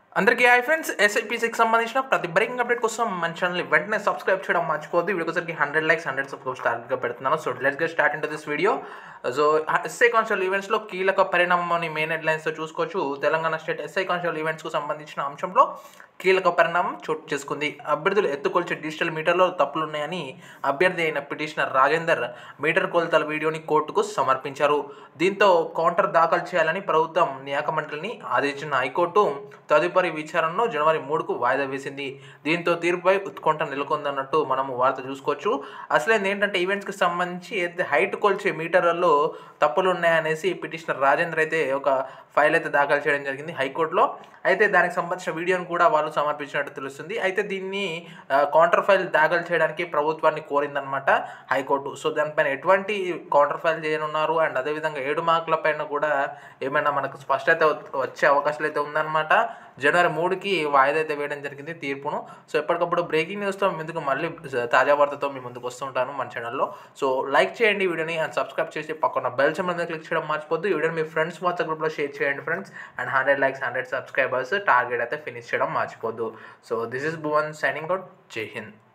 అందరికీ hi friends ఎస్ఐపిసికి సంబంధించిన ప్రతి బ్రేకింగ్ అప్డేట్ కోసం మన ఛానల్ వెంటనే సబ్స్క్రైబ్ చేయడం మర్చిపోద్దు వీడియోకి హండ్రెడ్ లైక్స్ హండ్రెడ్ సబ్స్క్రైబ్స్ టార్గెట్గా పెడుతున్నాను so let's get start in this video so SI constable ఈవెంట్స్లో కీలక పరిణామాన్ని మెయిన్ హెడ్లైన్స్తో చూసుకోవచ్చు తెలంగాణ స్టేట్ ఎస్ఐ కాన్స్టల్ ఈవెంట్స్కు సంబంధించిన అంశంలో కీలక పరిణామం చోటు చేసుకుంది అభ్యర్థులు ఎత్తుకొల్చే డిజిటల్ మీటర్లో తప్పులు ఉన్నాయని అభ్యర్థి అయిన పిటిషనర్ రాజేందర్ మీటర్ కొలతల వీడియోని కోర్టుకు సమర్పించారు దీంతో కౌంటర్ దాఖలు చేయాలని ప్రభుత్వం నియామక మండలిని ఆదేశించిన హైకోర్టు తదుపరి విచారణను జనవరి మూడుకు వాయిదా వేసింది దీంతో తీర్పుపై ఉత్కంఠ నెలకొందన్నట్టు మనము వార్త చూసుకోవచ్చు అసలు ఏంటంటే ఈవెంట్స్కి సంబంధించి ఏదైతే హైట్ కొల్చే మీటర్లలో తప్పులు ఉన్నాయనేసి పిటిషనర్ రాజేంద్ర అయితే ఒక ఫైల్ అయితే దాఖలు చేయడం జరిగింది హైకోర్టులో అయితే దానికి సంబంధించిన వీడియోని కూడా వాళ్ళు సమర్పించినట్టు తెలుస్తుంది అయితే దీన్ని కౌంటర్ ఫైల్ దాఖలు చేయడానికి ప్రభుత్వాన్ని కోరిందనమాట హైకోర్టు సో దానిపైన ఎటువంటి కౌంటర్ ఫైల్ చేయనున్నారు అండ్ అదేవిధంగా ఏడు మార్కుల పైన కూడా ఏమైనా మనకు స్పష్టత వచ్చే అవకాశాలు అయితే ఉందన్నమాట జనవరి మూడుకి వాయిదా అయితే వేయడం జరిగింది తీర్పును సో ఎప్పటికప్పుడు బ్రేకింగ్ న్యూస్తో ముందుకు మళ్ళీ తాజా వార్తతో మీ ముందుకు వస్తుంటాను మన ఛానల్లో సో లైక్ చేయండి వీడియోని అండ్ సబ్స్క్రైబ్ చేసి పక్కన బెల్ సింబల్ మీద క్లిక్ చేయడం మర్చిపోద్దు ఈ వీడియోని మీ ఫ్రెండ్స్ వాట్సాప్ గ్రూప్లో షేర్ చేయండి friends and hundred likes hundred subscribers target అయితే ఫినిష్ చేయడం మర్చిపోద్దు so this is Bhuvan signing out Jai Hind